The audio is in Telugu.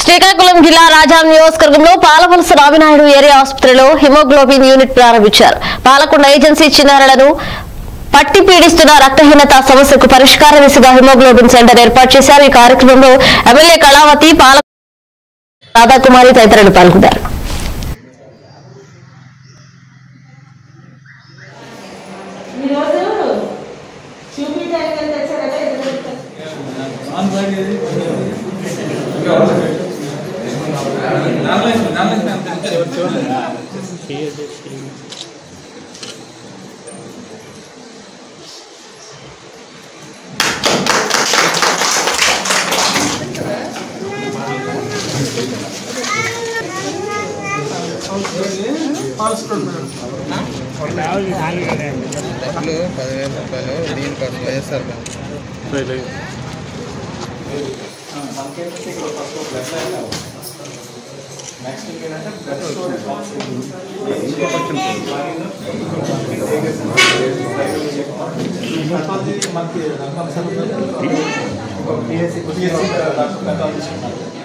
శ్రీకాకుళం జిల్లా రాజాం నియోజకవర్గంలో పాలవలస రామినాయుడు ఏరియా ఆసుపత్రిలో హిమోగ్లోబిన్ యూనిట్ ప్రారంభించారు పాలకొండ ఏజెన్సీ చిన్నారులను పట్టి పీడిస్తున్న రక్తహీనత సమస్యకు పరిష్కార దిశగా హిమోగ్లోబిన్ సెంటర్ ఏర్పాటు చేశారు ఈ కార్యక్రమంలో ఎమ్మెల్యే కళావతి పాల రాధాకుమారి తదితరులు పాల్గొన్నారు ఈరోజు చూపించడానికి తెచ్చారట ఎదురు డబ్బులు పదివేల రూపాయలు దీనికోసం వైఎస్ఆర్ బ్యాంక్ మనకి రకాల పిఎస్సి డాక్టర్ రకాలు తీసుకున్నారు